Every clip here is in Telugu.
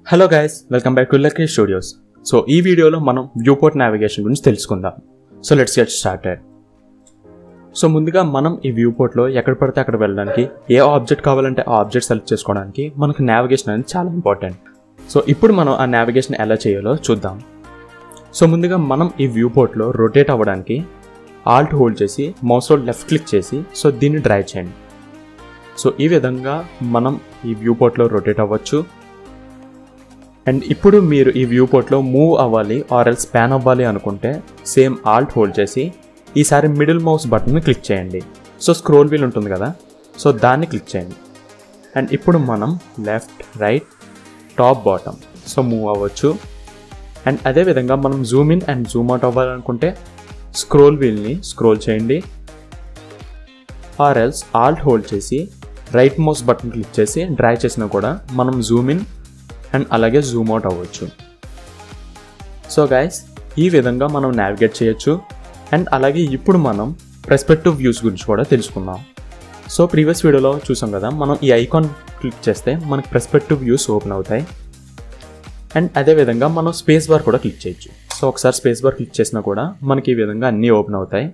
hello guys welcome back to lucky studios so ఈ వీడియోలో మనం వ్యూపోర్ట్ నావిగేషన్ గురించి తెలుసుకుందాం so let's get started so ముందుగా మనం ఈ వ్యూపోర్ట్లో ఎక్కడ పడితే అక్కడ వెళ్ళడానికి ఏ ఆబ్జెక్ట్ కావాలంటే ఆ ఆబ్జెక్ట్ సెలెక్ట్ చేసుకోవడానికి మనకు నావిగేషన్ అనేది చాలా ఇంపార్టెంట్ సో ఇప్పుడు మనం ఆ నావిగేషన్ ఎలా చేయాలో చూద్దాం సో ముందుగా మనం ఈ వ్యూపోర్ట్లో రొటేట్ అవ్వడానికి ఆల్ట్ హోల్డ్ చేసి మౌస్లో లెఫ్ట్ క్లిక్ చేసి సో దీన్ని డ్రైవ్ చేయండి సో ఈ విధంగా మనం ఈ వ్యూపోర్ట్లో రొటేట్ అవ్వచ్చు అండ్ ఇప్పుడు మీరు ఈ వ్యూ పోర్ట్లో మూవ్ అవ్వాలి ఆర్ ఎల్స్ ప్యాన్ అవ్వాలి అనుకుంటే సేమ్ ఆల్ట్ హోల్డ్ చేసి ఈసారి మిడిల్ మౌస్ బటన్ని క్లిక్ చేయండి సో స్క్రోల్ వీల్ ఉంటుంది కదా సో దాన్ని క్లిక్ చేయండి అండ్ ఇప్పుడు మనం left right top bottom so move అవ్వచ్చు అండ్ అదేవిధంగా మనం zoom in and zoom out అవ్వాలనుకుంటే స్క్రోల్ వీల్ని స్క్రోల్ చేయండి ఆర్ ఎల్స్ ఆల్ట్ హోల్డ్ చేసి రైట్ మౌస్ బటన్ క్లిక్ చేసి డ్రాగ్ చేసినా కూడా మనం జూమ్ ఇన్ అండ్ అలాగే జూమ్ అవుట్ అవ్వచ్చు సో గైస్ ఈ విధంగా మనం నావిగేట్ చేయొచ్చు అండ్ అలాగే ఇప్పుడు మనం ప్రెస్పెక్టివ్ వ్యూస్ గురించి కూడా తెలుసుకుందాం సో ప్రీవియస్ వీడియోలో చూసాం కదా మనం ఈ ఐకాన్ క్లిక్ చేస్తే మనకి ప్రెస్పెక్టివ్ వ్యూస్ ఓపెన్ అవుతాయి అండ్ అదేవిధంగా మనం స్పేస్ బార్ కూడా క్లిక్ చేయొచ్చు సో ఒకసారి స్పేస్ బార్ క్లిక్ చేసినా కూడా మనకి ఈ విధంగా అన్నీ ఓపెన్ అవుతాయి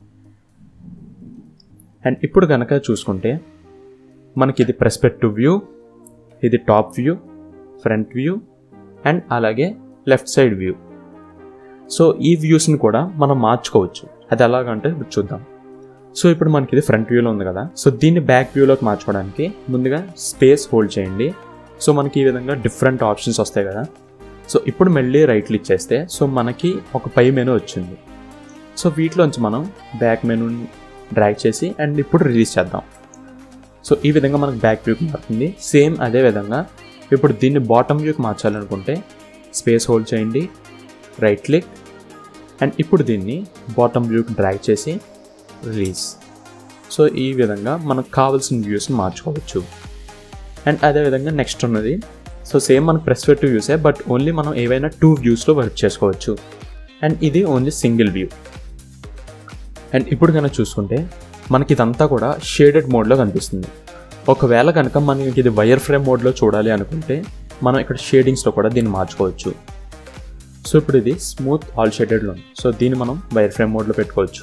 అండ్ ఇప్పుడు కనుక చూసుకుంటే మనకి ఇది ప్రెస్పెక్టివ్ వ్యూ ఇది top view front view and అలాగే లెఫ్ట్ సైడ్ వ్యూ సో ఈ వ్యూస్ని కూడా మనం మార్చుకోవచ్చు అది ఎలాగంటే ఇప్పుడు చూద్దాం సో ఇప్పుడు మనకి ఇది ఫ్రంట్ వ్యూలో ఉంది కదా సో దీన్ని బ్యాక్ వ్యూలోకి మార్చుకోవడానికి ముందుగా స్పేస్ హోల్డ్ చేయండి సో మనకి ఈ విధంగా డిఫరెంట్ ఆప్షన్స్ వస్తాయి కదా సో ఇప్పుడు మళ్ళీ రైట్ క్లిక్ చేస్తే సో మనకి ఒక పై మెనూ వచ్చింది సో వీటిలోంచి మనం బ్యాక్ మెనూని డ్రాగ్ చేసి అండ్ ఇప్పుడు రిలీజ్ చేద్దాం సో ఈ విధంగా మనకు బ్యాక్ వ్యూకి మారుతుంది సేమ్ అదే విధంగా ఇప్పుడు దీన్ని బాటమ్ వ్యూకి మార్చాలనుకుంటే స్పేస్ హోల్డ్ చేయండి రైట్ క్లిక్ అండ్ ఇప్పుడు దీన్ని బాటమ్ వ్యూకి డ్రాగ్ చేసి రిలీజ్ సో ఈ విధంగా మనకు కావాల్సిన వ్యూస్ని మార్చుకోవచ్చు అండ్ అదేవిధంగా నెక్స్ట్ ఉన్నది సో సేమ్ మనకు ప్రెస్పెక్టివ్ వ్యూసే బట్ ఓన్లీ మనం ఏవైనా టూ వ్యూస్లో వర్క్ చేసుకోవచ్చు అండ్ ఇది ఓన్లీ సింగిల్ వ్యూ అండ్ ఇప్పుడు కనుక చూసుకుంటే మనకి ఇదంతా కూడా షేడెడ్ మోడ్లో కనిపిస్తుంది ఒకవేళ కనుక మనకి ఇది వైర్ ఫ్రేమ్ మోడ్లో చూడాలి అనుకుంటే మనం ఇక్కడ షేడింగ్స్లో కూడా దీన్ని మార్చుకోవచ్చు సో ఇప్పుడు ఇది స్మూత్ ఆల్ షేడెడ్లో ఉంది సో దీన్ని మనం వైర్ ఫ్రేమ్ మోడ్లో పెట్టుకోవచ్చు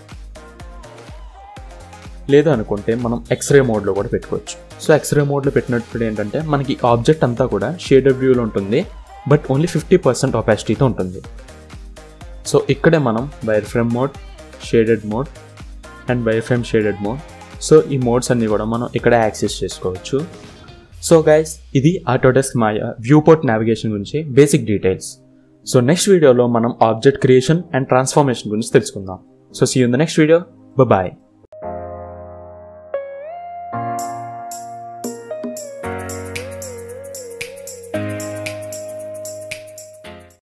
లేదు అనుకుంటే మనం ఎక్స్రే మోడ్లో కూడా పెట్టుకోవచ్చు సో ఎక్స్రే మోడ్లో పెట్టినప్పుడు ఏంటంటే మనకి ఆబ్జెక్ట్ అంతా కూడా షేడెడ్ వ్యూలో ఉంటుంది బట్ ఓన్లీ ఫిఫ్టీ పర్సెంట్ ఆపాసిటీతో ఉంటుంది సో ఇక్కడే మనం wire frame mode shaded mode and wire frame shaded mode so ఈ మోడ్స్ అన్నీ కూడా మనం ఇక్కడ యాక్సెస్ చేసుకోవచ్చు సో గైస్ ఇది ఆటోడెస్క్ మాయ వ్యూపోర్ట్ నావిగేషన్ గురించి బేసిక్ డీటెయిల్స్ సో నెక్స్ట్ వీడియోలో మనం ఆబ్జెక్ట్ క్రియేషన్ అండ్ ట్రాన్స్ఫర్మేషన్ గురించి తెలుసుకుందాం so see in the next video bye